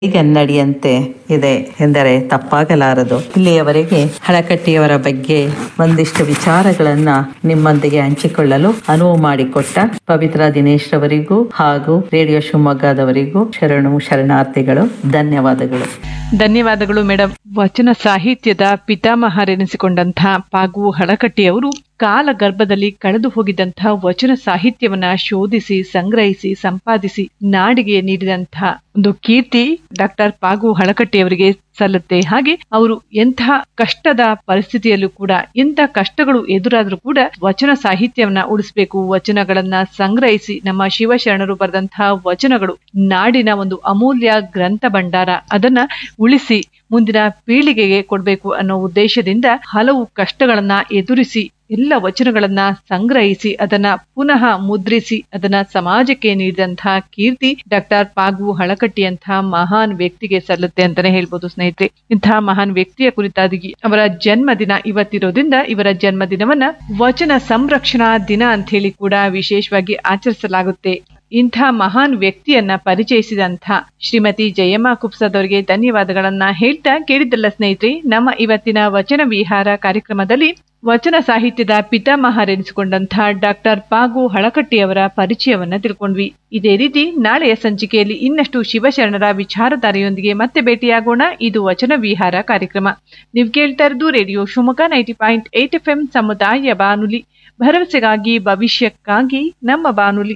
ಗನ್ನಡಿಯಂತೆ ಇದೆ ಎಂದರೆ ತಪ್ಪಾಗಲಾರದು ಇಲ್ಲಿಯವರೆಗೆ ಹಳಕಟ್ಟಿಯವರ ಬಗ್ಗೆ ಒಂದಿಷ್ಟು ವಿಚಾರಗಳನ್ನ ನಿಮ್ಮೊಂದಿಗೆ ಹಂಚಿಕೊಳ್ಳಲು ಅನುವು ಮಾಡಿಕೊಟ್ಟ ಪವಿತ್ರ ದಿನೇಶ್ ರವರಿಗೂ ಹಾಗೂ ರೇಡಿಯೋ ಶಿವಮೊಗ್ಗದವರಿಗೂ ಶರಣು ಶರಣಾರ್ಥಿಗಳು ಧನ್ಯವಾದಗಳು ಧನ್ಯವಾದಗಳು ಮೇಡಮ್ ವಚನ ಸಾಹಿತ್ಯದ ಪಿತಾಮಹರೆನಿಸಿಕೊಂಡಂತಹ ಪಾಗು ಹಳಕಟ್ಟಿಯವರು ಕಾಲ ಗರ್ಭದಲ್ಲಿ ಕಳೆದು ಹೋಗಿದ್ದಂತಹ ವಚನ ಸಾಹಿತ್ಯವನ್ನ ಶೋಧಿಸಿ ಸಂಗ್ರಹಿಸಿ ಸಂಪಾದಿಸಿ ನಾಡಿಗೆ ನೀಡಿದಂತಹ ಒಂದು ಕೀರ್ತಿ ಡಾಕ್ಟರ್ ಪಾಗು ಹಳಕಟ್ಟಿಯವರಿಗೆ ಸಲ್ಲುತ್ತೆ ಹಾಗೆ ಅವರು ಎಂತಹ ಕಷ್ಟದ ಪರಿಸ್ಥಿತಿಯಲ್ಲೂ ಕೂಡ ಎಂಥ ಕಷ್ಟಗಳು ಎದುರಾದ್ರೂ ಕೂಡ ವಚನ ಸಾಹಿತ್ಯವನ್ನ ಉಳಿಸ್ಬೇಕು ವಚನಗಳನ್ನ ಸಂಗ್ರಹಿಸಿ ನಮ್ಮ ಶಿವಶರಣರು ಬರೆದಂತಹ ವಚನಗಳು ನಾಡಿನ ಒಂದು ಅಮೂಲ್ಯ ಗ್ರಂಥ ಭಂಡಾರ ಅದನ್ನ ಉಳಿಸಿ ಮುಂದಿನ ಪೀಳಿಗೆಗೆ ಕೊಡ್ಬೇಕು ಅನ್ನೋ ಉದ್ದೇಶದಿಂದ ಹಲವು ಕಷ್ಟಗಳನ್ನ ಎದುರಿಸಿ ಎಲ್ಲ ವಚನಗಳನ್ನ ಸಂಗ್ರಹಿಸಿ ಅದನ್ನ ಪುನಃ ಮುದ್ರಿಸಿ ಅದನ್ನ ಸಮಾಜಕ್ಕೆ ನೀಡಿದಂತಹ ಕೀರ್ತಿ ಡಾಕ್ಟರ್ ಪಾಗು ಹಳಕಟ್ಟಿಯಂತಹ ಮಹಾನ್ ವ್ಯಕ್ತಿಗೆ ಸಲ್ಲುತ್ತೆ ಅಂತಾನೆ ಹೇಳ್ಬೋದು ಸ್ನೇಹಿತರೆ ಇಂತಹ ಮಹಾನ್ ವ್ಯಕ್ತಿಯ ಕುರಿತಾಗಿ ಅವರ ಜನ್ಮದಿನ ಇವತ್ತಿರೋದ್ರಿಂದ ಇವರ ಜನ್ಮದಿನವನ್ನ ವಚನ ಸಂರಕ್ಷಣಾ ದಿನ ಅಂತ ಹೇಳಿ ಕೂಡ ವಿಶೇಷವಾಗಿ ಆಚರಿಸಲಾಗುತ್ತೆ ಇಂಥ ಮಹಾನ್ ವ್ಯಕ್ತಿಯನ್ನ ಪರಿಚಯಿಸಿದಂಥ ಶ್ರೀಮತಿ ಜಯಮ್ಮ ಕುಪ್ಸದವರಿಗೆ ಧನ್ಯವಾದಗಳನ್ನ ಹೇಳ್ತಾ ಕೇಳಿದ್ದಲ್ಲ ಸ್ನೇಹಿತರೆ ನಮ್ಮ ಇವತ್ತಿನ ವಚನ ವಿಹಾರ ಕಾರ್ಯಕ್ರಮದಲ್ಲಿ ವಚನ ಸಾಹಿತ್ಯದ ಪಿತಾಮಹರೆನಿಸಿಕೊಂಡಂತಹ ಡಾಕ್ಟರ್ ಪಾಗು ಹಳಕಟ್ಟಿಯವರ ಪರಿಚಯವನ್ನ ತಿಳ್ಕೊಂಡ್ವಿ ಇದೇ ರೀತಿ ನಾಳೆಯ ಸಂಚಿಕೆಯಲ್ಲಿ ಇನ್ನಷ್ಟು ಶಿವಶರಣರ ವಿಚಾರಧಾರೆಯೊಂದಿಗೆ ಮತ್ತೆ ಭೇಟಿಯಾಗೋಣ ಇದು ವಚನ ವಿಹಾರ ಕಾರ್ಯಕ್ರಮ ನೀವು ಕೇಳ್ತಾ ಇರೋದು radio Shivamogga ninety point eight F M ಸಮುದಾಯ ಬಾನುಲಿ ಭರವಸೆಗಾಗಿ ಭವಿಷ್ಯಕ್ಕಾಗಿ ನಮ್ಮ ಬಾನುಲಿ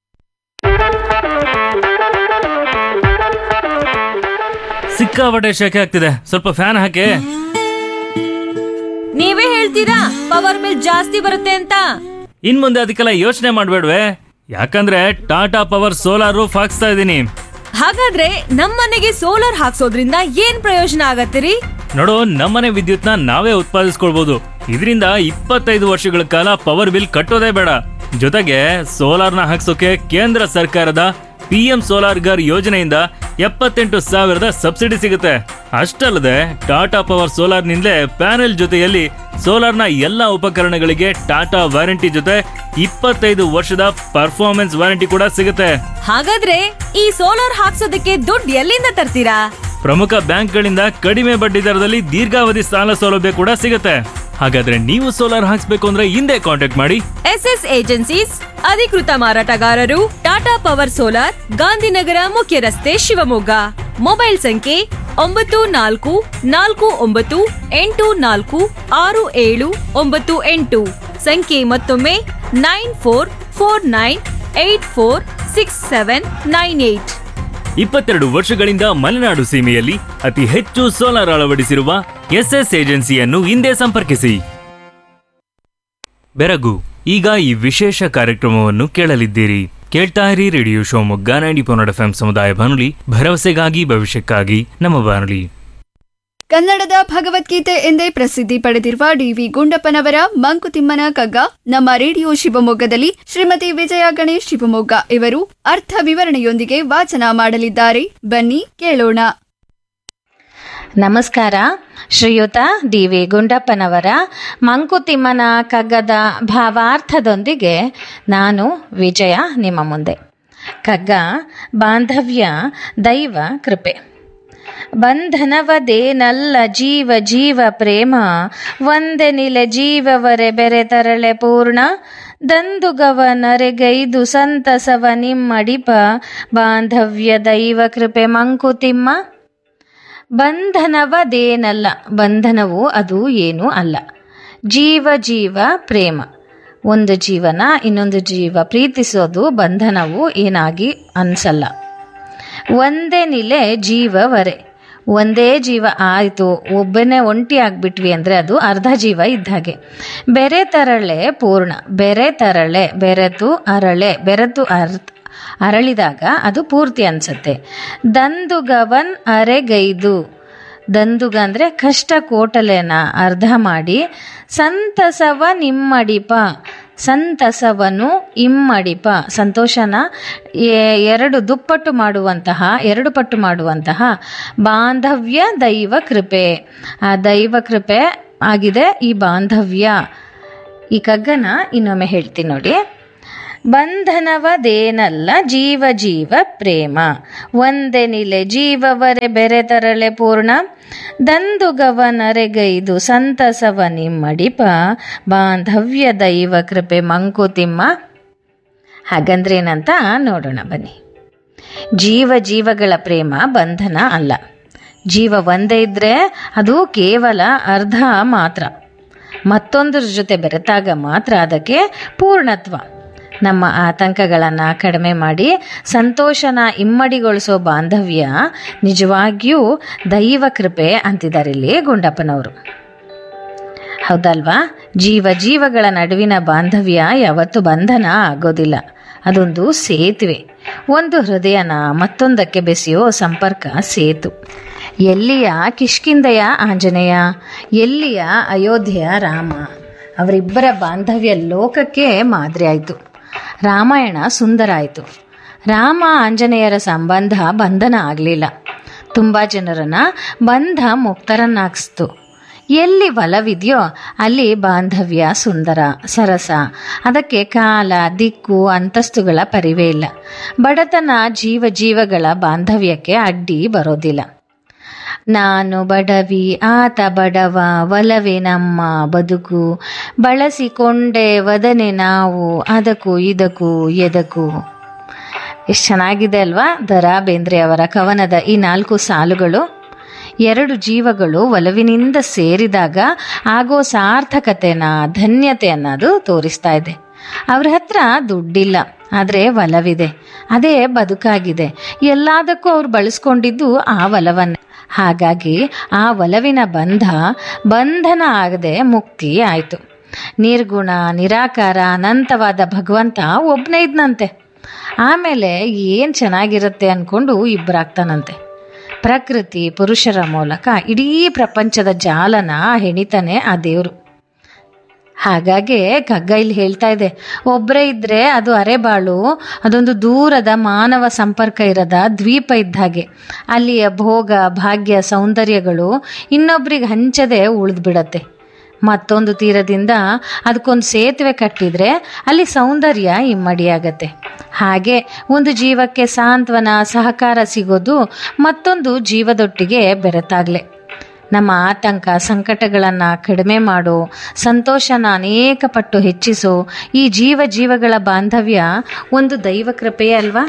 ಸಿಕ್ಕಾಪಟ್ಟೆ ಶೆಕೆ ಆಗ್ತಿದೆ ಸ್ವಲ್ಪ ಫ್ಯಾನ್ ಹಾಕಿ ನೀವೇ ಹೇಳ್ತೀರಾ ಪವರ್ ಬಿಲ್ ಜಾಸ್ತಿ ಬರುತ್ತೆ ಅಂತ ಇನ್ ಮುಂದೆ ಅದಕ್ಕೆಲ್ಲ ಯೋಚನೆ ಮಾಡ್ಬೇಡ್ವೆ ಯಾಕಂದ್ರೆ ಟಾಟಾ ಪವರ್ ಸೋಲಾರ್ ರೂಫ್ ಹಾಕ್ಸ್ತಾ ಇದ್ದೀನಿ ಹಾಗಾದ್ರೆ ನಮ್ಮನೆಗೆ ಸೋಲಾರ್ ಹಾಕ್ಸೋದ್ರಿಂದ ಏನ್ ಪ್ರಯೋಜನ ಆಗತ್ತಿರಿ ನೋಡು ನಮ್ಮನೆ ವಿದ್ಯುತ್ನ ನಾವೇ ಉತ್ಪಾದಿಸ್ಕೊಳ್ಬಹುದು ಇದರಿಂದ ಇಪ್ಪತ್ತೈದು ವರ್ಷಗಳ ಕಾಲ ಪವರ್ ಬಿಲ್ ಕಟ್ಟೋದೇ ಬೇಡ ಜೊತೆಗೆ ಸೋಲಾರ್ನ ಹಾಕ್ಸೋಕೆ ಕೇಂದ್ರ ಸರ್ಕಾರದ ಪಿ ಎಂ ಸೋಲಾರ್ ಗರ್ ಯೋಜನೆಯಿಂದ ಎಪ್ಪತ್ತೆಂಟು ಸಾವಿರದ ಸಬ್ಸಿಡಿ ಸಿಗುತ್ತೆ ಅಷ್ಟಲ್ಲದೆ ಟಾಟಾ ಪವರ್ ಸೋಲಾರ್ನಿಂದಲೇ ಪ್ಯಾನೆಲ್ ಜೊತೆಯಲ್ಲಿ ಸೋಲಾರ್ನ ಎಲ್ಲ ಉಪಕರಣಗಳಿಗೆ ಟಾಟಾ ವಾರಂಟಿ ಜೊತೆ ಇಪ್ಪತ್ತೈದು ವರ್ಷದ ಪರ್ಫಾರ್ಮೆನ್ಸ್ ವಾರಂಟಿ ಕೂಡ ಸಿಗುತ್ತೆ ಹಾಗಾದ್ರೆ ಈ ಸೋಲಾರ್ ಹಾಕ್ಸೋದಕ್ಕೆ ದುಡ್ಡು ಎಲ್ಲಿಂದ ತರ್ತೀರಾ ಪ್ರಮುಖ ಬ್ಯಾಂಕ್ಗಳಿಂದ ಕಡಿಮೆ ಬಡ್ಡಿ ದರದಲ್ಲಿ ದೀರ್ಘಾವಧಿ ಸಾಲ ಸೌಲಭ್ಯ ಕೂಡ ಸಿಗುತ್ತೆ ಹಾಗಾದ್ರೆ ನೀವು ಸೋಲಾರ್ ಹಾಕ್ಸ್ಬೇಕು ಅಂದ್ರೆ ಹಿಂದೆ ಕಾಂಟ್ಯಾಕ್ಟ್ ಮಾಡಿ ಎಸ್ ಎಸ್ ಏಜೆನ್ಸೀಸ್ ಅಧಿಕೃತ ಮಾರಾಟಗಾರರು ಟಾಟಾ ಪವರ್ ಸೋಲಾರ್ ಗಾಂಧಿನಗರ ಮುಖ್ಯ ರಸ್ತೆ ಶಿವಮೊಗ್ಗ ಮೊಬೈಲ್ ಸಂಖ್ಯೆ ಒಂಬತ್ತು ನಾಲ್ಕು ನಾಲ್ಕು ಒಂಬತ್ತು ಎಂಟು ನಾಲ್ಕು ಆರು ಏಳು ಒಂಬತ್ತು ಎಂಟು ಸಂಖ್ಯೆ ಮತ್ತೊಮ್ಮೆ nine four four nine eight four six seven nine eight ಇಪ್ಪತ್ತೆರಡು ವರ್ಷಗಳಿಂದ ಮಲೆನಾಡು ಸೀಮೆಯಲ್ಲಿ ಅತಿ ಹೆಚ್ಚು ಸೋಲಾರ್ ಅಳವಡಿಸಿರುವ ಎಸ್ಎಸ್ ಏಜೆನ್ಸಿಯನ್ನು ಹಿಂದೆ ಸಂಪರ್ಕಿಸಿ ಬೆರಗು ಈಗ ಈ ವಿಶೇಷ ಕಾರ್ಯಕ್ರಮವನ್ನು ಕೇಳಲಿದ್ದೀರಿ ಕೇಳ್ತಾ ಇರಿ ರೇಡಿಯೋ ಶಿವಮೊಗ್ಗ ನೈಂಟಿ ಪೊನ್ನಡ ಎಫ್ ಸಮುದಾಯ ಬಾನುಲಿ ಭರವಸೆಗಾಗಿ ಭವಿಷ್ಯಕ್ಕಾಗಿ ನಮ್ಮ ಬಾನುಲಿ ಕನ್ನಡದ ಭಗವದ್ಗೀತೆ ಎಂದೇ ಪ್ರಸಿದ್ಧಿ ಪಡೆದಿರುವ ಡಿವಿ ಗುಂಡಪ್ಪನವರ ಮಂಕುತಿಮ್ಮನ ಕಗ್ಗ ನಮ್ಮ ರೇಡಿಯೋ ಶಿವಮೊಗ್ಗದಲ್ಲಿ ಶ್ರೀಮತಿ ವಿಜಯ ಗಣೇಶ್ ಶಿವಮೊಗ್ಗ ಇವರು ಅರ್ಥ ವಿವರಣೆಯೊಂದಿಗೆ ವಾಚನ ಮಾಡಲಿದ್ದಾರೆ ಬನ್ನಿ ಕೇಳೋಣ ನಮಸ್ಕಾರ ಶ್ರೀಯುತ ಡಿ ವಿ ಗುಂಡಪ್ಪನವರ ಮಂಕುತಿಮ್ಮನ ಕಗ್ಗದ ಭಾವಾರ್ಥದೊಂದಿಗೆ ನಾನು ವಿಜಯ ನಿಮ್ಮ ಮುಂದೆ ಕಗ್ಗ ಬಾಂಧವ್ಯ ದೈವ ಕೃಪೆ ಬಂಧನವದೇನಲ್ಲ ಜೀವ ಜೀವ ಪ್ರೇಮ ಒಂದೆ ನಿಲೆ ಜೀವವರೆ ಬೆರೆ ತರಳೆ ಪೂರ್ಣ ದಂದುಗವ ನರೆಗೈದು ಸಂತಸವ ನಿಮ್ಮಡಿಪ ಬಾಂಧವ್ಯ ದೈವ ಕೃಪೆ ಮಂಕುತಿಮ್ಮ ಬಂಧನವದೇನಲ್ಲ ಬಂಧನವು ಅದು ಏನೂ ಅಲ್ಲ ಜೀವ ಜೀವ ಪ್ರೇಮ ಒಂದು ಜೀವನ ಇನ್ನೊಂದು ಜೀವ ಪ್ರೀತಿಸೋದು ಬಂಧನವು ಏನಾಗಿ ಅನ್ಸಲ್ಲ ಒಂದೇ ನಿಲೆ ಜೀವವರೆ ಒಂದೇ ಜೀವ ಆಯಿತು ಒಬ್ಬನೇ ಒಂಟಿ ಆಗ್ಬಿಟ್ವಿ ಅಂದರೆ ಅದು ಅರ್ಧ ಜೀವ ಇದ್ದ ಹಾಗೆ ಬೆರೆ ತರಳೆ ಪೂರ್ಣ ಬೆರೆ ತರಳೆ ಬೆರೆತು ಅರಳೆ ಬೆರೆತು ಅರ್ಥ ಅರಳಿದಾಗ ಅದು ಪೂರ್ತಿ ಅನ್ಸುತ್ತೆ ದಂದುಗವನ್ ಅರೆಗೈದು ದಂದುಗ ಅಂದರೆ ಕಷ್ಟ ಕೋಟಲೆನ ಅರ್ಧ ಮಾಡಿ ಸಂತಸವ ನಿಮ್ಮಡಿಪ ಸಂತಸವನು ಇಮ್ಮಡಿಪ ಸಂತೋಷನ ಎ- ಎರಡು ದುಪ್ಪಟ್ಟು ಮಾಡುವಂತಹ ಎರಡು ಪಟ್ಟು ಮಾಡುವಂತಹ ಬಾಂಧವ್ಯ ದೈವ ಕೃಪೆ ಆ ದೈವ ಕೃಪೆ ಆಗಿದೆ ಈ ಬಾಂಧವ್ಯ ಈ ಕಗ್ಗನ ಇನ್ನೊಮ್ಮೆ ಹೇಳ್ತೀನಿ ನೋಡಿ ಬಂಧನವದೇನಲ್ಲ ಜೀವ ಜೀವ ಪ್ರೇಮ ಒಂದೆನಿಲೆ ಜೀವವರೆ ಬೆರೆತರಳೆ ಪೂರ್ಣ ದಂದುಗವನರೆಗೈದು ಸಂತಸವ ನಿಮ್ಮಡಿಪ ಬಾಂಧವ್ಯ ದೈವ ಕೃಪೆ ಮಂಕುತಿಮ್ಮ ಹಾಗಂದ್ರೇನಂತ ನೋಡೋಣ ಬನ್ನಿ ಜೀವ ಜೀವಗಳ ಪ್ರೇಮ ಬಂಧನ ಅಲ್ಲ ಜೀವ ಒಂದೇ ಇದ್ದರೆ ಅದು ಕೇವಲ ಅರ್ಧ ಮಾತ್ರ ಮತ್ತೊಂದರ ಜೊತೆ ಬೆರೆತಾಗ ಮಾತ್ರ ಅದಕ್ಕೆ ಪೂರ್ಣತ್ವ ನಮ್ಮ ಆತಂಕಗಳನ್ನು ಕಡಿಮೆ ಮಾಡಿ ಸಂತೋಷನ ಇಮ್ಮಡಿಗೊಳಿಸೋ ಬಾಂಧವ್ಯ ನಿಜವಾಗಿಯೂ ದೈವ ಕೃಪೆ ಅಂತಿದ್ದಾರೆ ಇಲ್ಲಿ ಗುಂಡಪ್ಪನವರು ಹೌದಲ್ವಾ ಜೀವ ಜೀವಗಳ ನಡುವಿನ ಬಾಂಧವ್ಯ ಯಾವತ್ತು ಬಂಧನ ಆಗೋದಿಲ್ಲ ಅದೊಂದು ಸೇತುವೆ ಒಂದು ಹೃದಯನ ಮತ್ತೊಂದಕ್ಕೆ ಬೆಸೆಯೋ ಸಂಪರ್ಕ ಸೇತು ಎಲ್ಲಿಯ ಕಿಷ್ಕಿಂದೆಯ ಆಂಜನೇಯ ಎಲ್ಲಿಯ ಅಯೋಧ್ಯೆಯ ರಾಮ ಅವರಿಬ್ಬರ ಬಾಂಧವ್ಯ ಲೋಕಕ್ಕೆ ಮಾದರಿ ಆಯಿತು ರಾಮಾಯಣ ಸುಂದರ ಆಯಿತು ರಾಮ ಆಂಜನೇಯರ ಸಂಬಂಧ ಬಂಧನ ಆಗಲಿಲ್ಲ ತುಂಬ ಜನರನ್ನ ಬಂಧ ಮುಕ್ತರನ್ನಾಗಿಸ್ತು ಎಲ್ಲಿ ಒಲವಿದೆಯೋ ಅಲ್ಲಿ ಬಾಂಧವ್ಯ ಸುಂದರ ಸರಸ ಅದಕ್ಕೆ ಕಾಲ ದಿಕ್ಕು ಅಂತಸ್ತುಗಳ ಪರಿವೇ ಇಲ್ಲ ಬಡತನ ಜೀವ ಜೀವಗಳ ಬಾಂಧವ್ಯಕ್ಕೆ ಅಡ್ಡಿ ಬರೋದಿಲ್ಲ ನಾನು ಬಡವಿ ಆತ ಬಡವ ಒಲವೇ ನಮ್ಮ ಬದುಕು ಬಳಸಿಕೊಂಡೆ ವದನೆ ನಾವು ಅದಕ್ಕೂ ಇದಕ್ಕೂ ಎದಕ್ಕೂ ಎಷ್ಟು ಚೆನ್ನಾಗಿದೆ ಅಲ್ವಾ ದರಾ ಬೇಂದ್ರೆ ಅವರ ಕವನದ ಈ ನಾಲ್ಕು ಸಾಲುಗಳು ಎರಡು ಜೀವಗಳು ಒಲವಿನಿಂದ ಸೇರಿದಾಗ ಆಗೋ ಸಾರ್ಥಕತೆನ ಧನ್ಯತೆಯನ್ನ ಅದು ತೋರಿಸ್ತಾ ಇದೆ ಅವ್ರ ಹತ್ರ ದುಡ್ಡಿಲ್ಲ ಆದರೆ ಒಲವಿದೆ ಅದೇ ಬದುಕಾಗಿದೆ ಎಲ್ಲದಕ್ಕೂ ಅವ್ರು ಬಳಸ್ಕೊಂಡಿದ್ದು ಆ ಒಲವನ್ನೇ ಹಾಗಾಗಿ ಆ ಒಲವಿನ ಬಂಧ ಬಂಧನ ಆಗದೆ ಮುಕ್ತಿ ಆಯಿತು ನಿರ್ಗುಣ ನಿರಾಕಾರ ಅನಂತವಾದ ಭಗವಂತ ಒಬ್ಬನೇ ಇದ್ನಂತೆ ಆಮೇಲೆ ಏನು ಚೆನ್ನಾಗಿರುತ್ತೆ ಅಂದ್ಕೊಂಡು ಇಬ್ಬರಾಗ್ತಾನಂತೆ ಪ್ರಕೃತಿ ಪುರುಷರ ಮೂಲಕ ಇಡೀ ಪ್ರಪಂಚದ ಜಾಲನ ಹೆಣಿತಾನೆ ಆ ದೇವರು ಹಾಗಾಗಿ ಕಗ್ಗ ಇಲ್ಲಿ ಹೇಳ್ತಾ ಇದೆ ಒಬ್ಬರೇ ಇದ್ದರೆ ಅದು ಅರೆಬಾಳು ಅದೊಂದು ದೂರದ ಮಾನವ ಸಂಪರ್ಕ ಇರದ ದ್ವೀಪ ಇದ್ದ ಹಾಗೆ ಅಲ್ಲಿಯ ಭೋಗ ಭಾಗ್ಯ ಸೌಂದರ್ಯಗಳು ಇನ್ನೊಬ್ರಿಗೆ ಹಂಚದೆ ಉಳಿದ್ಬಿಡತ್ತೆ ಮತ್ತೊಂದು ತೀರದಿಂದ ಅದಕ್ಕೊಂದು ಸೇತುವೆ ಕಟ್ಟಿದ್ರೆ ಅಲ್ಲಿ ಸೌಂದರ್ಯ ಇಮ್ಮಡಿಯಾಗತ್ತೆ ಹಾಗೆ ಒಂದು ಜೀವಕ್ಕೆ ಸಾಂತ್ವನ ಸಹಕಾರ ಸಿಗೋದು ಮತ್ತೊಂದು ಜೀವದೊಟ್ಟಿಗೆ ಬೆರೆತಾಗ್ಲೆ ನಮ್ಮ ಆತಂಕ ಸಂಕಟಗಳನ್ನು ಕಡಿಮೆ ಮಾಡೋ ಸಂತೋಷನ ಅನೇಕ ಪಟ್ಟು ಹೆಚ್ಚಿಸೋ ಈ ಜೀವ ಜೀವಗಳ ಬಾಂಧವ್ಯ ಒಂದು ದೈವ ಕೃಪೆಯೇ ಅಲ್ವಾ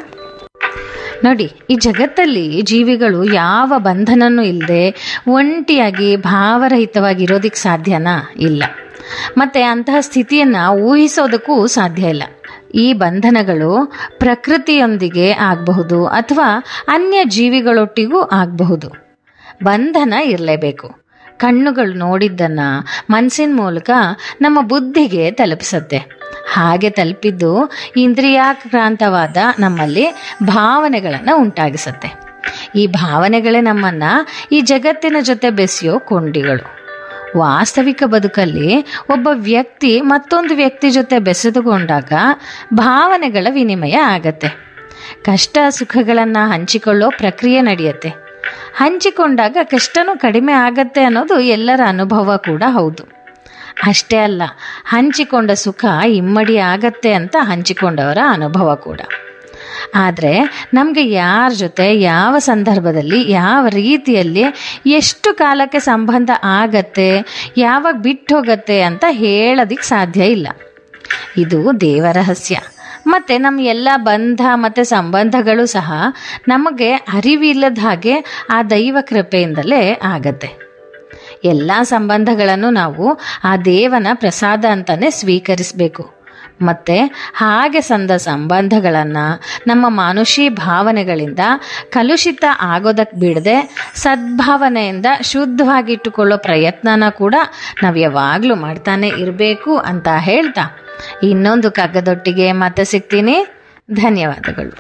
ನೋಡಿ ಈ ಜಗತ್ತಲ್ಲಿ ಜೀವಿಗಳು ಯಾವ ಬಂಧನನೂ ಇಲ್ಲದೆ ಒಂಟಿಯಾಗಿ ಭಾವರಹಿತವಾಗಿ ಇರೋದಕ್ಕೆ ಸಾಧ್ಯನಾ ಇಲ್ಲ ಮತ್ತೆ ಅಂತಹ ಸ್ಥಿತಿಯನ್ನು ಊಹಿಸೋದಕ್ಕೂ ಸಾಧ್ಯ ಇಲ್ಲ ಈ ಬಂಧನಗಳು ಪ್ರಕೃತಿಯೊಂದಿಗೆ ಆಗಬಹುದು ಅಥವಾ ಅನ್ಯ ಜೀವಿಗಳೊಟ್ಟಿಗೂ ಆಗಬಹುದು ಬಂಧನ ಇರಲೇಬೇಕು ಕಣ್ಣುಗಳು ನೋಡಿದ್ದನ್ನು ಮನಸ್ಸಿನ ಮೂಲಕ ನಮ್ಮ ಬುದ್ಧಿಗೆ ತಲುಪಿಸುತ್ತೆ ಹಾಗೆ ತಲುಪಿದ್ದು ಇಂದ್ರಿಯಾಕ್ರಾಂತವಾದ ನಮ್ಮಲ್ಲಿ ಭಾವನೆಗಳನ್ನು ಉಂಟಾಗಿಸುತ್ತೆ ಈ ಭಾವನೆಗಳೇ ನಮ್ಮನ್ನು ಈ ಜಗತ್ತಿನ ಜೊತೆ ಬೆಸೆಯೋ ಕೊಂಡಿಗಳು ವಾಸ್ತವಿಕ ಬದುಕಲ್ಲಿ ಒಬ್ಬ ವ್ಯಕ್ತಿ ಮತ್ತೊಂದು ವ್ಯಕ್ತಿ ಜೊತೆ ಬೆಸೆದುಕೊಂಡಾಗ ಭಾವನೆಗಳ ವಿನಿಮಯ ಆಗತ್ತೆ ಕಷ್ಟ ಸುಖಗಳನ್ನು ಹಂಚಿಕೊಳ್ಳೋ ಪ್ರಕ್ರಿಯೆ ನಡೆಯುತ್ತೆ ಹಂಚಿಕೊಂಡಾಗ ಕಷ್ಟನೂ ಕಡಿಮೆ ಆಗತ್ತೆ ಅನ್ನೋದು ಎಲ್ಲರ ಅನುಭವ ಕೂಡ ಹೌದು ಅಷ್ಟೇ ಅಲ್ಲ ಹಂಚಿಕೊಂಡ ಸುಖ ಇಮ್ಮಡಿ ಆಗತ್ತೆ ಅಂತ ಹಂಚಿಕೊಂಡವರ ಅನುಭವ ಕೂಡ ಆದರೆ ನಮಗೆ ಯಾರ ಜೊತೆ ಯಾವ ಸಂದರ್ಭದಲ್ಲಿ ಯಾವ ರೀತಿಯಲ್ಲಿ ಎಷ್ಟು ಕಾಲಕ್ಕೆ ಸಂಬಂಧ ಆಗತ್ತೆ ಯಾವಾಗ ಬಿಟ್ಟು ಹೋಗತ್ತೆ ಅಂತ ಹೇಳೋದಕ್ಕೆ ಸಾಧ್ಯ ಇಲ್ಲ ಇದು ದೇವರಹಸ್ಯ ಮತ್ತು ನಮ್ಮ ಎಲ್ಲ ಬಂಧ ಮತ್ತು ಸಂಬಂಧಗಳು ಸಹ ನಮಗೆ ಅರಿವಿಲ್ಲದ ಹಾಗೆ ಆ ದೈವ ಕೃಪೆಯಿಂದಲೇ ಆಗತ್ತೆ ಎಲ್ಲ ಸಂಬಂಧಗಳನ್ನು ನಾವು ಆ ದೇವನ ಪ್ರಸಾದ ಅಂತಲೇ ಸ್ವೀಕರಿಸಬೇಕು ಮತ್ತು ಹಾಗೆ ಸಂದ ಸಂಬಂಧಗಳನ್ನು ನಮ್ಮ ಮಾನುಷಿ ಭಾವನೆಗಳಿಂದ ಕಲುಷಿತ ಆಗೋದಕ್ಕೆ ಬಿಡದೆ ಸದ್ಭಾವನೆಯಿಂದ ಶುದ್ಧವಾಗಿಟ್ಟುಕೊಳ್ಳೋ ಪ್ರಯತ್ನನ ಕೂಡ ನಾವು ಯಾವಾಗಲೂ ಮಾಡ್ತಾನೆ ಇರಬೇಕು ಅಂತ ಹೇಳ್ತಾ ಇನ್ನೊಂದು ಕಗ್ಗದೊಟ್ಟಿಗೆ ಮತ್ತೆ ಸಿಗ್ತೀನಿ ಧನ್ಯವಾದಗಳು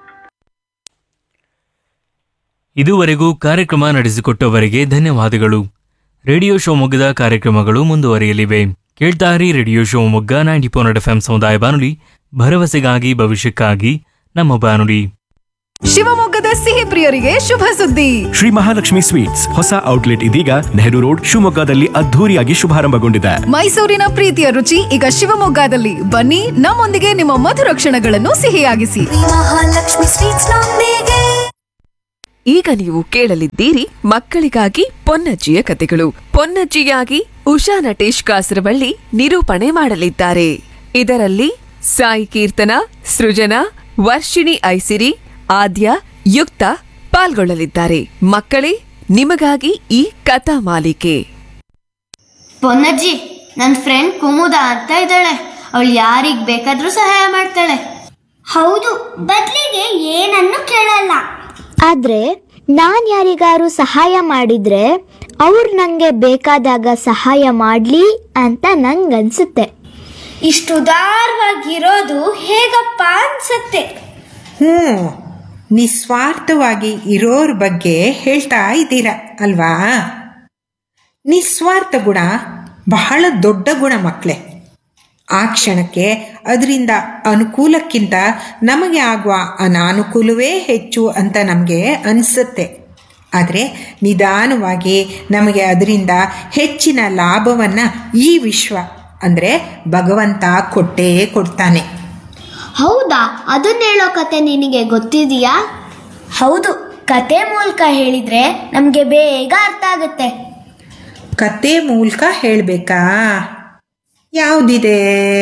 ಇದುವರೆಗೂ ಕಾರ್ಯಕ್ರಮ ನಡೆಸಿಕೊಟ್ಟವರಿಗೆ ಧನ್ಯವಾದಗಳು ರೇಡಿಯೋ ಶಿವಮೊಗ್ಗದ ಕಾರ್ಯಕ್ರಮಗಳು ಮುಂದುವರಿಯಲಿವೆ ಕೇಳ್ತಾರಿ radio Shivamogga ninety four F M ಸಮುದಾಯ ಬಾನುಲಿ ಭರವಸೆಗಾಗಿ ಭವಿಷ್ಯಕ್ಕಾಗಿ ನಮ್ಮ ಬಾನುಲಿ ಶಿವಮೊಗ್ಗದ ಸಿಹಿ ಪ್ರಿಯರಿಗೆ ಶುಭ ಸುದ್ದಿ ಶ್ರೀ ಮಹಾಲಕ್ಷ್ಮಿ ಸ್ವೀಟ್ಸ್ ಹೊಸ ಔಟ್ಲೆಟ್ ಇದೀಗ ನೆಹರು ರೋಡ್ ಶಿವಮೊಗ್ಗದಲ್ಲಿ ಅದ್ಧೂರಿಯಾಗಿ ಶುಭಾರಂಭಗೊಂಡಿದೆ ಮೈಸೂರಿನ ಪ್ರೀತಿಯ ರುಚಿ ಈಗ ಶಿವಮೊಗ್ಗದಲ್ಲಿ ಬನ್ನಿ ನಮ್ಮೊಂದಿಗೆ ನಿಮ್ಮ ಮಧುರ ಕ್ಷಣಗಳನ್ನು ಸಿಹಿಯಾಗಿಸಿ ಮಹಾಲಕ್ಷ್ಮಿ ಸ್ವೀಟ್ಸ್ ನೊಂದಿಗೆ ಈಗ ನೀವು ಕೇಳಲಿದ್ದೀರಿ ಮಕ್ಕಳಿಗಾಗಿ ಪೊನ್ನಜ್ಜಿಯ ಕತೆಗಳು ಪೊನ್ನಜ್ಜಿಯಾಗಿ ಉಷಾ ನಟೇಶ್ ಕಾಸರವಳ್ಳಿ ನಿರೂಪಣೆ ಮಾಡಲಿದ್ದಾರೆ ಇದರಲ್ಲಿ ಸಾಯಿ ಕೀರ್ತನ ಸೃಜನಾ ವರ್ಷಿಣಿ ಐಸಿರಿ ಆದ್ಯ ಯುಕ್ತ ಪಾಲ್ಗೊಳ್ಳಲಿದ್ದಾರೆ ಮಕ್ಕಳೇ ನಿಮಗಾಗಿ ಈ ಕಥಾ ಮಾಲಿಕೆ ಪೊನ್ನಜ್ಜಿ ನನ್ನ ಫ್ರೆಂಡ್ ಕುಮುದ ಅಂತ ಇದ್ದಾಳೆ ಅವಳು ಯಾರಿಗ್ ಬೇಕಾದ್ರೂ ಸಹಾಯ ಮಾಡ್ತಾಳೆ ಹೌದು ಬದಲಿಗೆ ಏನನ್ನು ಕೇಳಲ್ಲ ಆದ್ರೆ ನಾನ್ ಯಾರಿಗಾರು ಸಹಾಯ ಮಾಡಿದ್ರೆ ಅವ್ರು ನಂಗೆ ಬೇಕಾದಾಗ ಸಹಾಯ ಮಾಡ್ಲಿ ಅಂತ ನಂಗನ್ಸುತ್ತೆ ಇಷ್ಟು ಉದಾರವಾಗಿರೋದು ಹೇಗಪ್ಪ ಅನ್ಸತ್ತೆ ಹ್ಞೂ ನಿಸ್ವಾರ್ಥವಾಗಿ ಇರೋರ ಬಗ್ಗೆ ಹೇಳ್ತಾ ಇದ್ದೀರಾ ಅಲ್ವಾ ನಿಸ್ವಾರ್ಥ ಗುಣ ಬಹಳ ದೊಡ್ಡ ಗುಣ ಮಕ್ಕಳೇ ಆ ಕ್ಷಣಕ್ಕೆ ಅದರಿಂದ ಅನುಕೂಲಕ್ಕಿಂತ ನಮಗೆ ಆಗುವ ಅನಾನುಕೂಲವೇ ಹೆಚ್ಚು ಅಂತ ನಮಗೆ ಅನಿಸುತ್ತೆ ಆದರೆ ನಿಧಾನವಾಗಿ ನಮಗೆ ಅದರಿಂದ ಹೆಚ್ಚಿನ ಲಾಭವನ್ನು ಈ ವಿಶ್ವ ಅಂದರೆ ಭಗವಂತ ಕೊಟ್ಟೇ ಕೊಡ್ತಾನೆ ಹೌದಾ ಅದನ್ನ ಹೇಳೋ ಕತೆ ನಿನಗೆ ಗೊತ್ತಿದೆಯಾ ಹೌದು ಕತೆ ಮೂಲಕ ಹೇಳಿದ್ರೆ ನಮ್ಗೆ ಬೇಗ ಅರ್ಥ ಆಗುತ್ತೆ ಕತೆ ಮೂಲಕ ಹೇಳಬೇಕಾ ಯಾವುದಿದೆ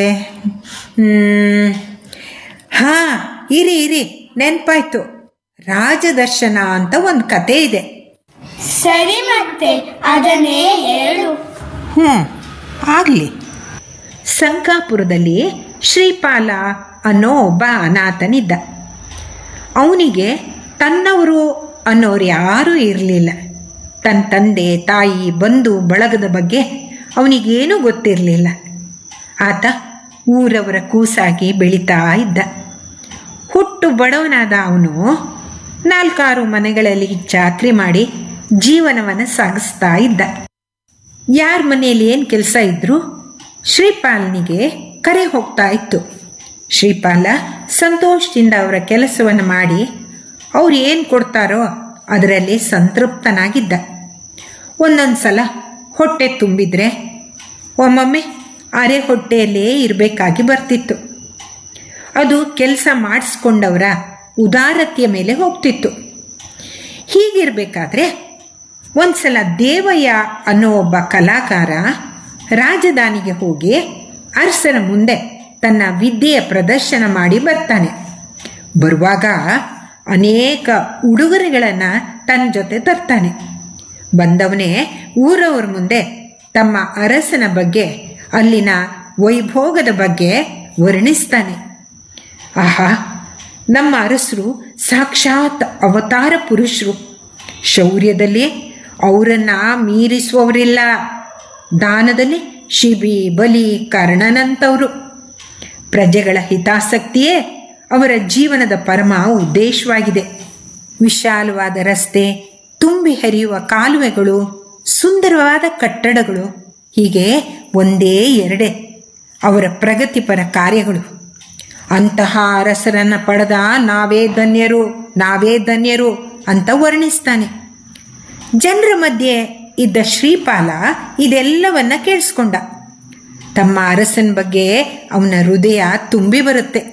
ಹಾಂ ಇರಿ ಇರಿ ನೆನಪಾಯ್ತು ರಾಜದರ್ಶನ ಅಂತ ಒಂದು ಕತೆ ಇದೆ ಸರಿ ಮತ್ತೆ ಅದನ್ನೇ ಹೇಳು ಹ್ಞೂ ಆಗಲಿ ಸಂಕಾಪುರದಲ್ಲಿ ಶ್ರೀಪಾಲ ಅನ್ನೋ ಒಬ್ಬ ಅನಾಥನಿದ್ದ ಅವನಿಗೆ ತನ್ನವರು ಅನ್ನೋರು ಯಾರೂ ಇರಲಿಲ್ಲ ತನ್ನ ತಂದೆ ತಾಯಿ ಬಂಧು ಬಳಗದ ಬಗ್ಗೆ ಅವನಿಗೇನೂ ಗೊತ್ತಿರಲಿಲ್ಲ ಆತ ಊರವರ ಕೂಸಾಗಿ ಬೆಳೀತಾ ಇದ್ದ ಹುಟ್ಟು ಬಡವನಾದ ಅವನು ನಾಲ್ಕಾರು ಮನೆಗಳಲ್ಲಿ ಚಾಕ್ರಿ ಮಾಡಿ ಜೀವನವನ್ನು ಸಾಗಿಸ್ತಾ ಇದ್ದ ಯಾರ ಮನೆಯಲ್ಲಿ ಏನು ಕೆಲಸ ಇದ್ರೂ ಶ್ರೀಪಾಲನಿಗೆ ಕರೆ ಹೋಗ್ತಾ ಇತ್ತು ಶ್ರೀಪಾಲ ಸಂತೋಷದಿಂದ ಅವರ ಕೆಲಸವನ್ನು ಮಾಡಿ ಅವ್ರು ಏನು ಕೊಡ್ತಾರೋ ಅದರಲ್ಲಿ ಸಂತೃಪ್ತನಾಗಿದ್ದ ಒಂದೊಂದು ಸಲ ಹೊಟ್ಟೆ ತುಂಬಿದ್ರೆ ಒಮ್ಮೊಮ್ಮೆ ಅರೆ ಹೊಟ್ಟೆಯಲ್ಲೇ ಇರಬೇಕಾಗಿ ಬರ್ತಿತ್ತು ಅದು ಕೆಲಸ ಮಾಡಿಸ್ಕೊಂಡವರ ಉದಾರತೆಯ ಮೇಲೆ ಹೋಗ್ತಿತ್ತು ಹೀಗಿರಬೇಕಾದ್ರೆ ಒಂದ್ಸಲ ದೇವಯ್ಯ ಅನ್ನೋ ಒಬ್ಬ ಕಲಾಕಾರ ರಾಜಧಾನಿಗೆ ಹೋಗಿ ಅರಸನ ಮುಂದೆ ತನ್ನ ವಿದ್ಯೆಯ ಪ್ರದರ್ಶನ ಮಾಡಿ ಬರ್ತಾನೆ ಬರುವಾಗ ಅನೇಕ ಉಡುಗೊರೆಗಳನ್ನು ತನ್ನ ಜೊತೆ ತರ್ತಾನೆ ಬಂದವನೇ ಊರವ್ರ ಮುಂದೆ ತಮ್ಮ ಅರಸನ ಬಗ್ಗೆ ಅಲ್ಲಿನ ವೈಭೋಗದ ಬಗ್ಗೆ ವರ್ಣಿಸ್ತಾನೆ ಆಹಾ ನಮ್ಮ ಅರಸರು ಸಾಕ್ಷಾತ್ ಅವತಾರ ಪುರುಷರು ಶೌರ್ಯದಲ್ಲಿ ಅವರನ್ನು ಮೀರಿಸುವವರಿಲ್ಲ ದಾನದಲ್ಲಿ ಶಿಬಿ ಬಲಿ ಕರ್ಣನಂತವರು ಪ್ರಜೆಗಳ ಹಿತಾಸಕ್ತಿಯೇ ಅವರ ಜೀವನದ ಪರಮ ಉದ್ದೇಶವಾಗಿದೆ ವಿಶಾಲವಾದ ರಸ್ತೆ ತುಂಬಿ ಹರಿಯುವ ಕಾಲುವೆಗಳು ಸುಂದರವಾದ ಕಟ್ಟಡಗಳು ಹೀಗೆ ಒಂದೇ ಎರಡೇ ಅವರ ಪ್ರಗತಿಪರ ಕಾರ್ಯಗಳು ಅಂತಹ ಅರಸರನ್ನು ಪಡೆದ ನಾವೇ ಧನ್ಯರು ನಾವೇ ಧನ್ಯರು ಅಂತ ವರ್ಣಿಸ್ತಾನೆ ಜನರ ಮಧ್ಯೆ ಇದ್ದ ಶ್ರೀಪಾಲ ಇದೆಲ್ಲವನ್ನ ಕೇಳಿಸ್ಕೊಂಡ ತಮ್ಮ ಅರಸನ ಬಗ್ಗೆ ಅವನ ಹೃದಯ ತುಂಬಿ ಬರುತ್ತೆ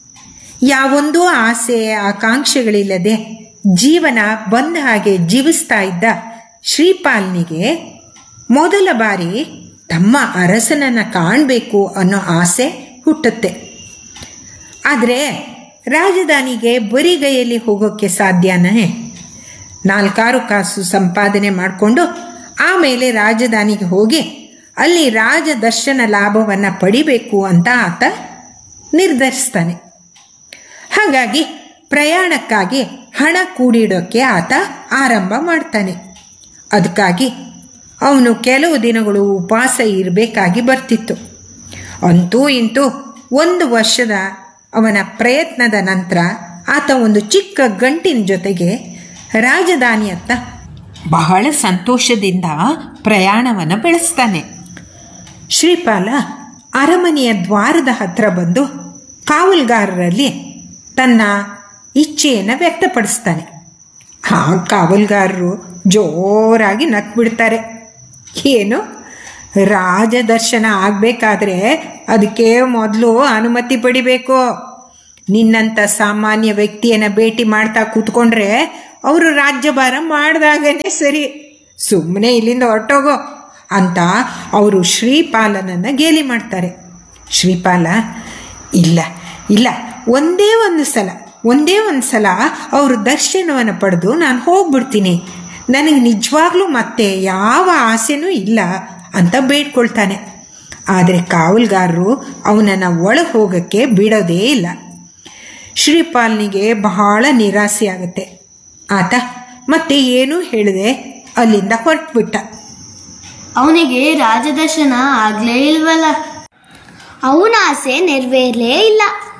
ಯಾವೊಂದೂ ಆಸೆ ಆಕಾಂಕ್ಷೆಗಳಿಲ್ಲದೆ ಜೀವನ ಬಂದ ಹಾಗೆ ಜೀವಿಸ್ತಾ ಇದ್ದ ಶ್ರೀಪಾಲ್ನಿಗೆ ಮೊದಲ ಬಾರಿ ತಮ್ಮ ಅರಸನನ್ನು ಕಾಣಬೇಕು ಅನ್ನೋ ಆಸೆ ಹುಟ್ಟುತ್ತೆ ಆದರೆ ರಾಜಧಾನಿಗೆ ಬರಿಗೈಯಲ್ಲಿ ಹೋಗೋಕ್ಕೆ ಸಾಧ್ಯನೇ ನಾಲ್ಕಾರು ಕಾಸು ಸಂಪಾದನೆ ಮಾಡಿಕೊಂಡು ಆಮೇಲೆ ರಾಜಧಾನಿಗೆ ಹೋಗಿ ಅಲ್ಲಿ ರಾಜದರ್ಶನ ಲಾಭವನ್ನು ಪಡಿಬೇಕು ಅಂತ ಆತ ನಿರ್ಧರಿಸ್ತಾನೆ ಹಾಗಾಗಿ ಪ್ರಯಾಣಕ್ಕಾಗಿ ಹಣ ಕೂಡಿಡೋಕ್ಕೆ ಆತ ಆರಂಭ ಮಾಡ್ತಾನೆ ಅದಕ್ಕಾಗಿ ಅವನು ಕೆಲವು ದಿನಗಳು ಉಪವಾಸ ಇರಬೇಕಾಗಿ ಬರ್ತಿತ್ತು ಅಂತೂ ಇಂತೂ ಒಂದು ವರ್ಷದ ಅವನ ಪ್ರಯತ್ನದ ನಂತರ ಆತ ಒಂದು ಚಿಕ್ಕ ಗಂಟಿನ ಜೊತೆಗೆ ರಾಜಧಾನಿಯತ್ತ ಬಹಳ ಸಂತೋಷದಿಂದ ಪ್ರಯಾಣವನ್ನು ಬೆಳೆಸ್ತಾನೆ ಶ್ರೀಪಾಲ ಅರಮನೆಯ ದ್ವಾರದ ಹತ್ರ ಬಂದು ಕಾವಲ್ಗಾರರಲ್ಲಿ ತನ್ನ ಇಚ್ಛೆಯನ್ನು ವ್ಯಕ್ತಪಡಿಸ್ತಾನೆ ಆ ಕಾವಲ್ಗಾರರು ಜೋರಾಗಿ ನಕ್ಬಿಡ್ತಾರೆ ಏನು ರಾಜದರ್ಶನ ಆಗಬೇಕಾದ್ರೆ ಅದಕ್ಕೆ ಮೊದಲು ಅನುಮತಿ ಪಡಿಬೇಕು ನಿನ್ನಂಥ ಸಾಮಾನ್ಯ ವ್ಯಕ್ತಿಯನ್ನು ಭೇಟಿ ಮಾಡ್ತಾ ಕೂತ್ಕೊಂಡ್ರೆ ಅವರು ರಾಜ್ಯಭಾರ ಮಾಡಿದಾಗನೇ ಸರಿ ಸುಮ್ಮನೆ ಇಲ್ಲಿಂದ ಹೊರಟೋಗೋ ಅಂತ ಅವರು ಶ್ರೀಪಾಲನನ್ನು ಗೇಲಿ ಮಾಡ್ತಾರೆ ಶ್ರೀಪಾಲ ಇಲ್ಲ ಇಲ್ಲ ಒಂದೇ ಒಂದು ಸಲ ಒಂದೇ ಒಂದು ಸಲ ಅವರು ದರ್ಶನವನ್ನು ಪಡೆದು ನಾನು ಹೋಗ್ಬಿಡ್ತೀನಿ ನನಗೆ ನಿಜವಾಗ್ಲೂ ಮತ್ತೆ ಯಾವ ಆಸೆನೂ ಇಲ್ಲ ಅಂತ ಬೇಡ್ಕೊಳ್ತಾನೆ ಆದರೆ ಕಾವಲ್ಗಾರರು ಅವನನ್ನು ಒಳಗೆ ಹೋಗೋಕ್ಕೆ ಬಿಡೋದೇ ಇಲ್ಲ ಶ್ರೀಪಾಲ್ನಿಗೆ ಬಹಳ ನಿರಾಸೆ ಆಗುತ್ತೆ ಆತ ಮತ್ತೆ ಏನೂ ಹೇಳಿದೆ ಅಲ್ಲಿಂದ ಹೊರಟ್ಬಿಟ್ಟ ಅವನಿಗೆ ರಾಜದರ್ಶನ ಆಗ್ಲೇ ಇಲ್ವಲ್ಲ ಅವನ ಆಸೆ ನೆರವೇರ್ಲೇ ಇಲ್ಲ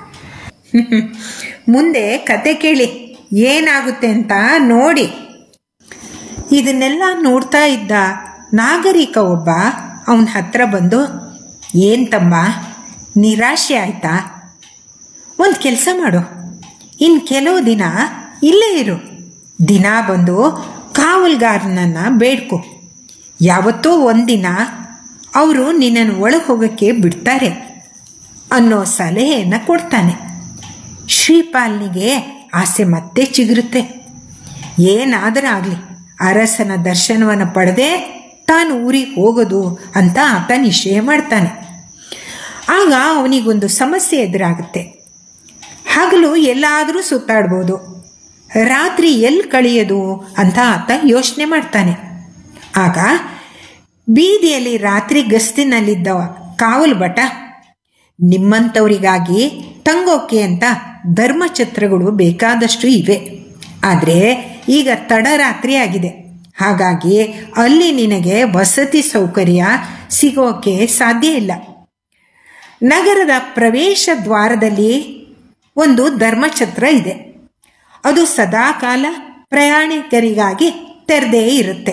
ಮುಂದೆ ಕತೆ ಕೇಳಿ ಏನಾಗುತ್ತೆ ಅಂತ ನೋಡಿ ಇದನ್ನೆಲ್ಲ ನೋಡ್ತಾ ಇದ್ದ ನಾಗರಿಕ ಒಬ್ಬ ಅವನ ಹತ್ರ ಬಂದು ಏನು ತಮ್ಮ ನಿರಾಶೆ ಆಯ್ತಾ ಒಂದು ಕೆಲಸ ಮಾಡು ಇನ್ನು ಕೆಲವು ದಿನ ಇಲ್ಲೇ ಇರು ದಿನ ಬಂದು ಕಾವಲ್ಗಾರನನ್ನು ಬೇಡ್ಕೊ ಯಾವತ್ತೋ ಒಂದಿನ ಅವರು ನಿನ್ನನ್ನು ಒಳಗೆ ಹೋಗೋಕ್ಕೆ ಬಿಡ್ತಾರೆ ಅನ್ನೋ ಸಲಹೆಯನ್ನು ಕೊಡ್ತಾನೆ ಶ್ರೀಪಾಲ್ನಿಗೆ ಆಸೆ ಮತ್ತೆ ಚಿಗುರುತ್ತೆ ಏನಾದರೂ ಆಗಲಿ ಅರಸನ ದರ್ಶನವನ್ನು ಪಡೆದೇ ತಾನು ಊರಿಗೆ ಹೋಗೋದು ಅಂತ ಆತ ನಿಶ್ಚಯ ಮಾಡ್ತಾನೆ ಆಗ ಅವನಿಗೊಂದು ಸಮಸ್ಯೆ ಎದುರಾಗುತ್ತೆ ಹಗಲು ಎಲ್ಲಾದರೂ ಸುತ್ತಾಡ್ಬೋದು ರಾತ್ರಿ ಎಲ್ಲಿ ಕಳೆಯೋದು ಅಂತ ಆತ ಯೋಚನೆ ಮಾಡ್ತಾನೆ ಆಗ ಬೀದಿಯಲ್ಲಿ ರಾತ್ರಿ ಗಸ್ತಿನಲ್ಲಿದ್ದವ ಕಾವಲು ಭಟ ನಿಮ್ಮಂಥವರಿಗಾಗಿ ತಂಗೋಕೆ ಅಂತ ಧರ್ಮಛತ್ರಗಳು ಬೇಕಾದಷ್ಟು ಇವೆ ಆದರೆ ಈಗ ತಡರಾತ್ರಿ ಆಗಿದೆ ಹಾಗಾಗಿ ಅಲ್ಲಿ ನಿನಗೆ ವಸತಿ ಸೌಕರ್ಯ ಸಿಗೋಕೆ ಸಾಧ್ಯ ಇಲ್ಲ ನಗರದ ಪ್ರವೇಶ ದ್ವಾರದಲ್ಲಿ ಒಂದು ಧರ್ಮಛತ್ರ ಇದೆ ಅದು ಸದಾಕಾಲ ಪ್ರಯಾಣಿಕರಿಗಾಗಿ ತೆರೆದೇ ಇರುತ್ತೆ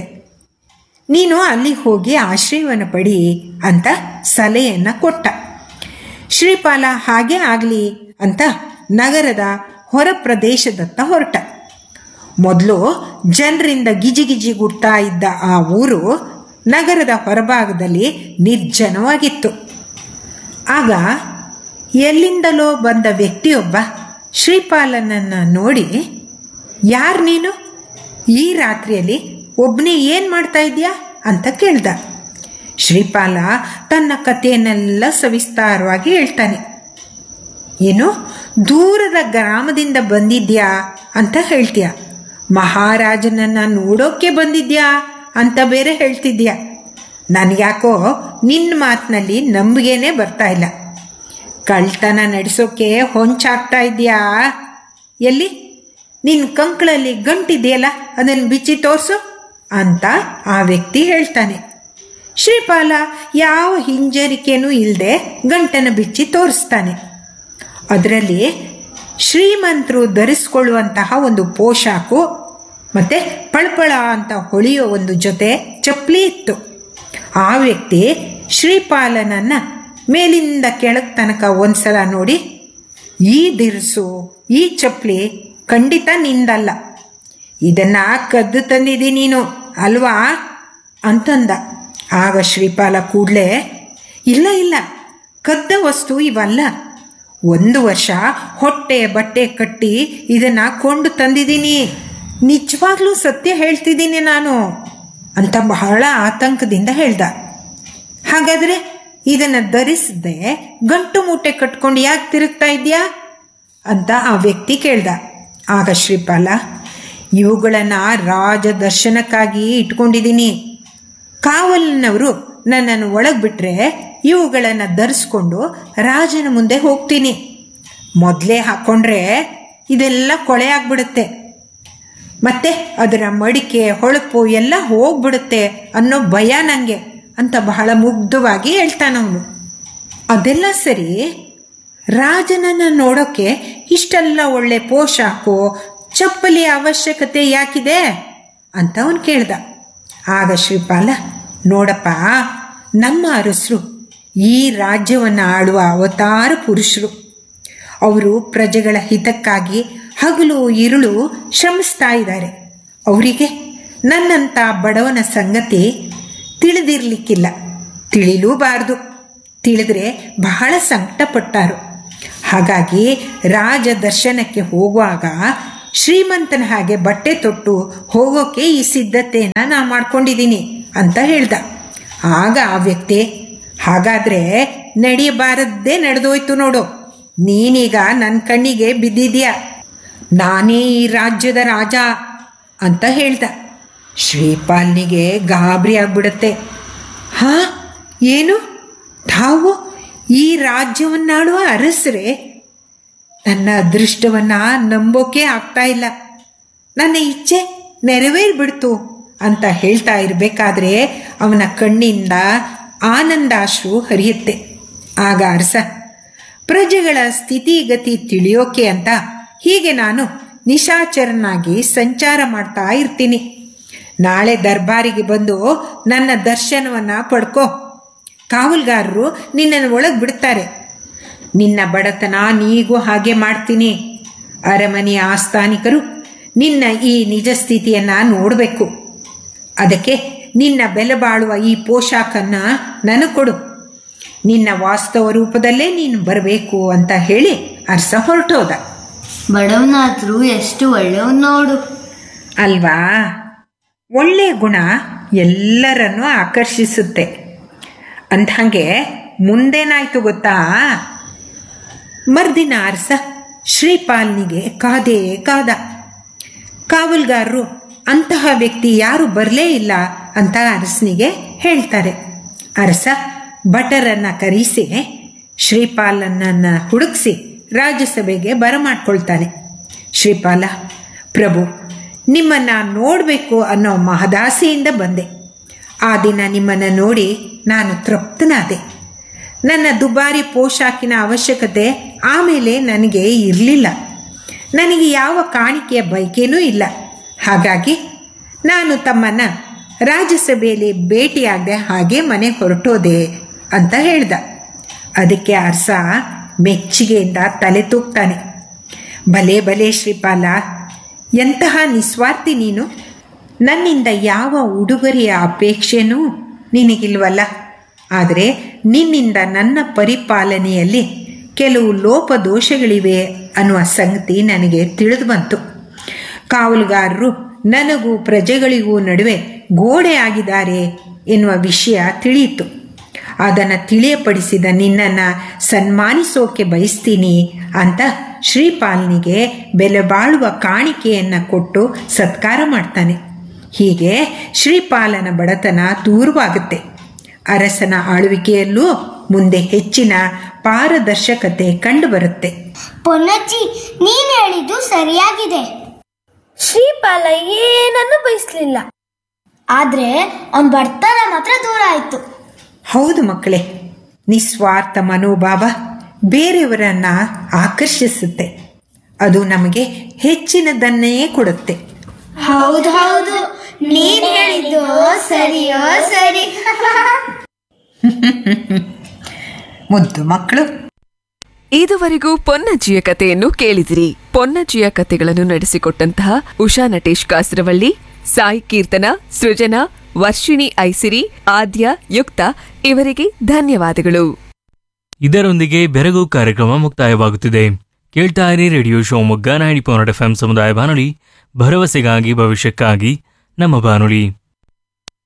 ನೀನು ಅಲ್ಲಿಗೆ ಹೋಗಿ ಆಶ್ರಯವನ್ನು ಪಡಿ ಅಂತ ಸಲಹೆಯನ್ನು ಕೊಟ್ಟ ಶ್ರೀಪಾಲ ಹಾಗೇ ಆಗಲಿ ಅಂತ ನಗರದ ಹೊರ ಪ್ರದೇಶದತ್ತ ಹೊರಟ ಮೊದಲು ಜನರಿಂದ ಗಿಜಿಗಿಜಿ ಗುಡ್ತಾ ಇದ್ದ ಆ ಊರು ನಗರದ ಹೊರಭಾಗದಲ್ಲಿ ನಿರ್ಜನವಾಗಿತ್ತು ಆಗ ಎಲ್ಲಿಂದಲೋ ಬಂದ ವ್ಯಕ್ತಿಯೊಬ್ಬ ಶ್ರೀಪಾಲನನ್ನು ನೋಡಿ ಯಾರು ನೀನು ಈ ರಾತ್ರಿಯಲ್ಲಿ ಒಬ್ಬನೇ ಏನು ಮಾಡ್ತಾ ಇದೆಯಾ ಅಂತ ಕೇಳ್ದ ಶ್ರೀಪಾಲ ತನ್ನ ಕಥೆಯನ್ನೆಲ್ಲ ಸವಿಸ್ತಾರವಾಗಿ ಹೇಳ್ತಾನೆ ಏನು ದೂರದ ಗ್ರಾಮದಿಂದ ಬಂದಿದ್ಯಾ ಅಂತ ಹೇಳ್ತೀಯ ಮಹಾರಾಜನನ್ನು ನೋಡೋಕ್ಕೆ ಬಂದಿದ್ಯಾ ಅಂತ ಬೇರೆ ಹೇಳ್ತಿದ್ಯಾ ನನಗ್ಯಾಕೋ ನಿನ್ನ ಮಾತಿನಲ್ಲಿ ನಂಬಿಕೆನೇ ಬರ್ತಾ ಇಲ್ಲ ಕಳ್ತನ ನಡೆಸೋಕೆ ಹೊಂಚಾಗ್ತಾ ಇದೆಯಾ ಎಲ್ಲಿ ನಿನ್ನ ಕಂಕಳಲ್ಲಿ ಗಂಟಿದೆಯಲ್ಲ ಅದನ್ನು ಬಿಚ್ಚಿ ತೋರಿಸು ಅಂತ ಆ ವ್ಯಕ್ತಿ ಹೇಳ್ತಾನೆ ಶ್ರೀಪಾಲ ಯಾವ ಹಿಂಜರಿಕೆನೂ ಇಲ್ಲದೆ ಗಂಟನ್ನು ಬಿಚ್ಚಿ ತೋರಿಸ್ತಾನೆ ಅದರಲ್ಲಿ ಶ್ರೀಮಂತರು ಧರಿಸ್ಕೊಳ್ಳುವಂತಹ ಒಂದು ಪೋಷಾಕು ಮತ್ತು ಪಳಪಳ ಅಂತ ಹೊಳೆಯೋ ಒಂದು ಜೊತೆ ಚಪ್ಪಲಿ ಇತ್ತು ಆ ವ್ಯಕ್ತಿ ಶ್ರೀಪಾಲನನ್ನು ಮೇಲಿಂದ ಕೆಳಗೆ ತನಕ ಒಂದ್ಸಲ ನೋಡಿ ಈ ದಿರಿಸು ಈ ಚಪ್ಪಲಿ ಖಂಡಿತ ನಿಂದಲ್ಲ ಇದನ್ನ ಕದ್ದು ತಂದಿದ್ದಿ ನೀನು ಅಲ್ವಾ ಅಂತಂದ ಆಗ ಶ್ರೀಪಾಲ ಕೂಡಲೇ ಇಲ್ಲ ಇಲ್ಲ ಕದ್ದ ವಸ್ತು ಇವಲ್ಲ ಒಂದು ವರ್ಷ ಹೊಟ್ಟೆ ಬಟ್ಟೆ ಕಟ್ಟಿ ಇದನ್ನ ಕೊಂಡು ತಂದಿದ್ದೀನಿ ನಿಜವಾಗ್ಲೂ ಸತ್ಯ ಹೇಳ್ತಿದ್ದೀನಿ ನಾನು ಅಂತ ಬಹಳ ಆತಂಕದಿಂದ ಹೇಳ್ದ ಹಾಗಾದ್ರೆ ಇದನ್ನು ಧರಿಸದೆ ಗಂಟು ಮೂಟೆ ಕಟ್ಕೊಂಡು ಯಾಕೆ ತಿರುಗ್ತಾ ಇದೆಯಾ ಅಂತ ಆ ವ್ಯಕ್ತಿ ಕೇಳ್ದ ಆಗ ಶ್ರೀಪಾಲ ಇವುಗಳನ್ನು ರಾಜ ದರ್ಶನಕ್ಕಾಗಿ ಇಟ್ಕೊಂಡಿದ್ದೀನಿ ಕಾವಲಿನವರು ನನ್ನನ್ನು ಒಳಗೆ ಬಿಟ್ಟರೆ ಇವುಗಳನ್ನು ಧರಿಸ್ಕೊಂಡು ರಾಜನ ಮುಂದೆ ಹೋಗ್ತೀನಿ ಮೊದಲೇ ಹಾಕ್ಕೊಂಡ್ರೆ ಇದೆಲ್ಲ ಕೊಳೆ ಆಗ್ಬಿಡುತ್ತೆ ಮತ್ತೆ ಅದರ ಮಡಿಕೆ ಹೊಳಪು ಎಲ್ಲ ಹೋಗ್ಬಿಡುತ್ತೆ ಅನ್ನೋ ಭಯ ನನಗೆ ಅಂತ ಬಹಳ ಮುಗ್ಧವಾಗಿ ಹೇಳ್ತಾನವನು ಅದೆಲ್ಲ ಸರಿ ರಾಜನನ್ನು ನೋಡೋಕ್ಕೆ ಇಷ್ಟೆಲ್ಲ ಒಳ್ಳೆ ಪೋಷಾಕು ಚಪ್ಪಲಿ ಅವಶ್ಯಕತೆ ಯಾಕಿದೆ ಅಂತ ಅವನು ಕೇಳ್ದ ಆಗ ಶ್ರೀಪಾಲ ನೋಡಪ್ಪ ನಮ್ಮ ಅರಸರು ಈ ರಾಜ್ಯವನ್ನು ಆಳುವ ಅವತಾರ ಪುರುಷರು ಅವರು ಪ್ರಜೆಗಳ ಹಿತಕ್ಕಾಗಿ ಹಗಲು ഇരുಳು ಶ್ರಮಿಸ್ತಾ ಇದ್ದಾರೆ ಅವರಿಗೆ ನನ್ನಂಥ ಬಡವನ ಸಂಗತಿ ತಿಳಿದಿರ್ಲಿಕ್ಕಿಲ್ಲ ತಿಳಿಲೂಬಾರ್ದು ತಿಳಿದ್ರೆ ಬಹಳ ಸಂಕಟಪಟ್ಟಾರು ಹಾಗಾಗಿ ರಾಜ ದರ್ಶನಕ್ಕೆ ಹೋಗುವಾಗ ಶ್ರೀಮಂತನ ಹಾಗೆ ಬಟ್ಟೆ ತೊಟ್ಟು ಹೋಗೋಕೆ ಈ ಸಿದ್ಧತೆಯನ್ನು ನಾ ಮಾಡ್ಕೊಂಡಿದ್ದೀನಿ ಅಂತ ಹೇಳ್ದ ಆಗ ಆ ವ್ಯಕ್ತಿ ಹಾಗಾದ್ರೆ ನಡೆಯಬಾರದ್ದೇ ನಡೆದೋಯ್ತು ನೋಡು ನೀನೀಗ ನನ್ನ ಕಣ್ಣಿಗೆ ಬಿದ್ದಿದ್ಯಾ ನಾನೇ ಈ ರಾಜ್ಯದ ರಾಜ ಅಂತ ಹೇಳ್ದ ಶ್ರೀಪಾಲ್ನಿಗೆ ಗಾಬರಿ ಆಗ್ಬಿಡುತ್ತೆ ಹಾ ಏನು ತಾವು ಈ ರಾಜ್ಯವನ್ನಾಳುವ ಅರಸರೇ ನನ್ನ ಅದೃಷ್ಟವನ್ನ ನಂಬೋಕೆ ಆಗ್ತಾ ಇಲ್ಲ ನನ್ನ ಇಚ್ಛೆ ನೆರವೇರ್ಬಿಡ್ತು ಅಂತ ಹೇಳ್ತಾ ಇರಬೇಕಾದ್ರೆ ಅವನ ಕಣ್ಣಿಂದ ಆನಂದಾಶ್ರು ಹರಿಯುತ್ತೆ ಆಗ ಅರಸ ಪ್ರಜೆಗಳ ಸ್ಥಿತಿಗತಿ ತಿಳಿಯೋಕೆ ಅಂತ ಹೀಗೆ ನಾನು ನಿಶಾಚರನಾಗಿ ಸಂಚಾರ ಮಾಡ್ತಾ ಇರ್ತೀನಿ ನಾಳೆ ದರ್ಬಾರಿಗೆ ಬಂದು ನನ್ನ ದರ್ಶನವನ್ನು ಪಡ್ಕೋ ಕಾವಲ್ಗಾರರು ನಿನ್ನನ್ನು ಒಳಗೆ ಬಿಡ್ತಾರೆ ನಿನ್ನ ಬಡತನ ನೀಗೂ ಹಾಗೆ ಮಾಡ್ತೀನಿ ಅರಮನೆಯ ಆಸ್ಥಾನಿಕರು ನಿನ್ನ ಈ ನಿಜ ಸ್ಥಿತಿಯನ್ನು ನೋಡಬೇಕು ಅದಕ್ಕೆ ನಿನ್ನ ಬೆಲೆ ಬಾಳುವ ಈ ಪೋಷಾಕನ್ನು ನನಗೆ ಕೊಡು ನಿನ್ನ ವಾಸ್ತವ ರೂಪದಲ್ಲೇ ನೀನು ಬರಬೇಕು ಅಂತ ಹೇಳಿ ಅರ್ಸ ಹೊರಟೋದ ಬಡವನಾದ್ರೂ ಎಷ್ಟು ಒಳ್ಳೆಯವನ್ ನೋಡು ಅಲ್ವಾ ಒಳ್ಳೆಯ ಗುಣ ಎಲ್ಲರನ್ನೂ ಆಕರ್ಷಿಸುತ್ತೆ ಅಂದ್ಹಾಗೆ ಮುಂದೇನಾಯ್ತು ಗೊತ್ತಾ ಮರ್ದಿನ ಅರಸ ಶ್ರೀಪಾಲ್ನಿಗೆ ಕಾದೇ ಕಾದ ಕಾವಲ್ಗಾರರು ಅಂತಹ ವ್ಯಕ್ತಿ ಯಾರು ಬರಲೇ ಇಲ್ಲ ಅಂತ ಅರಸನಿಗೆ ಹೇಳ್ತಾರೆ ಅರಸ ಭಟರನ್ನ ಕರೆಸಿ ಶ್ರೀಪಾಲನನ್ನು ಹುಡುಕಿಸಿ ರಾಜ್ಯಸಭೆಗೆ ಬರಮಾಡ್ಕೊಳ್ತಾನೆ ಶ್ರೀಪಾಲ ಪ್ರಭು ನಿಮ್ಮನ್ನು ನೋಡಬೇಕು ಅನ್ನೋ ಮಹದಾಸೆಯಿಂದ ಬಂದೆ ಆ ದಿನ ನಿಮ್ಮನ್ನು ನೋಡಿ ನಾನು ತೃಪ್ತನಾದೆ ನನ್ನ ದುಬಾರಿ ಪೋಷಾಕಿನ ಅವಶ್ಯಕತೆ ಆಮೇಲೆ ನನಗೆ ಇರಲಿಲ್ಲ ನನಗೆ ಯಾವ ಕಾಣಿಕೆಯ ಬಯಕೆನೂ ಇಲ್ಲ ಹಾಗಾಗಿ ನಾನು ತಮ್ಮನ್ನು ರಾಜ್ಯಸಭೆಯಲ್ಲಿ ಭೇಟಿಯಾಗದೆ ಹಾಗೆ ಮನೆ ಹೊರಟೋದೆ ಅಂತ ಹೇಳ್ದ ಅದಕ್ಕೆ ಅರ್ಸ ಮೆಚ್ಚುಗೆಯಿಂದ ತಲೆ ತೂಗ್ತಾನೆ ಭಲೆ ಭಲೆ ಶ್ರೀಪಾಲ ಎಂತಹ ನಿಸ್ವಾರ್ಥಿ ನೀನು ನನ್ನಿಂದ ಯಾವ ಉಡುಗೊರೆಯ ಅಪೇಕ್ಷೆನೂ ನಿನಗಿಲ್ವಲ್ಲ ಆದರೆ ನಿನ್ನಿಂದ ನನ್ನ ಪರಿಪಾಲನೆಯಲ್ಲಿ ಕೆಲವು ಲೋಪದೋಷಗಳಿವೆ ಅನ್ನುವ ಸಂಗತಿ ನನಗೆ ತಿಳಿದು ಬಂತು ಕಾವಲುಗಾರರು ನನಗೂ ಪ್ರಜೆಗಳಿಗೂ ನಡುವೆ ಗೋಡೆ ಆಗಿದ್ದಾರೆ ಎನ್ನುವ ವಿಷಯ ತಿಳಿಯಿತು ಅದನ್ನು ತಿಳಿಯಪಡಿಸಿದ ನಿನ್ನನ್ನು ಸನ್ಮಾನಿಸೋಕೆ ಬಯಸ್ತೀನಿ ಅಂತ ಶ್ರೀಪಾಲ್ನಿಗೆ ಬೆಲೆ ಬಾಳುವ ಕಾಣಿಕೆಯನ್ನು ಕೊಟ್ಟು ಸತ್ಕಾರ ಮಾಡ್ತಾನೆ ಹೀಗೆ ಶ್ರೀಪಾಲನ ಬಡತನ ದೂರವಾಗುತ್ತೆ ಅರಸನ ಆಳ್ವಿಕೆಯಲ್ಲೂ ಮುಂದೆ ಹೆಚ್ಚಿನ ಪಾರದರ್ಶಕತೆ ಕಂಡುಬರುತ್ತೆ ಪೊನ್ನಜ್ಜಿ ನೀನ್ ಹೇಳಿದ್ದು ಸರಿಯಾಗಿದೆ ಶ್ರೀಪಾಲ ಏನನ್ನು ಬಯಸ್ಲಿಲ್ಲ ಆದ್ರೆ ಅವನ್ ಬರ್ತನ ಮಾತ್ರ ದೂರ ಆಯ್ತು ಹೌದು ಮಕ್ಕಳೇ ನಿಸ್ವಾರ್ಥ ಮನೋಭಾವ ಬೇರೆಯವರನ್ನ ಆಕರ್ಷಿಸುತ್ತೆ ಅದು ನಮಗೆ ಹೆಚ್ಚಿನದನ್ನೇ ಕೊಡುತ್ತೆ ಹೌದು ಹೌದು ನೀನ್ ಹೇಳಿದ್ದು ಸರಿಯೋ ಸರಿ ಮುದ್ದು ಮಕ್ಕಳು ಇದುವರೆಗೂ ಪೊನ್ನಜ್ಜಿಯ ಕಥೆಯನ್ನು ಕೇಳಿದಿರಿ ಪೊನ್ನಜ್ಜಿಯ ಕಥೆಗಳನ್ನು ನಡೆಸಿಕೊಟ್ಟಂತಹ ಉಷಾ ನಟೇಶ್ ಕಾಸರವಳ್ಳಿ ಸಾಯಿ ಕೀರ್ತನ ಸೃಜನಾ ವರ್ಷಿಣಿ ಐಸಿರಿ ಆದ್ಯ ಯುಕ್ತ ಇವರಿಗೆ ಧನ್ಯವಾದಗಳು ಇದರೊಂದಿಗೆ ಬೆರಗು ಕಾರ್ಯಕ್ರಮ ಮುಕ್ತಾಯವಾಗುತ್ತಿದೆ ಕೇಳ್ತಾ ಇರಿ radio Shivamogga ninety point F M ಸಮುದಾಯ ಬಾನುಲಿ ಭರವಸೆಗಾಗಿ ಭವಿಷ್ಯಕ್ಕಾಗಿ ನಮ್ಮ ಬಾನುಲಿ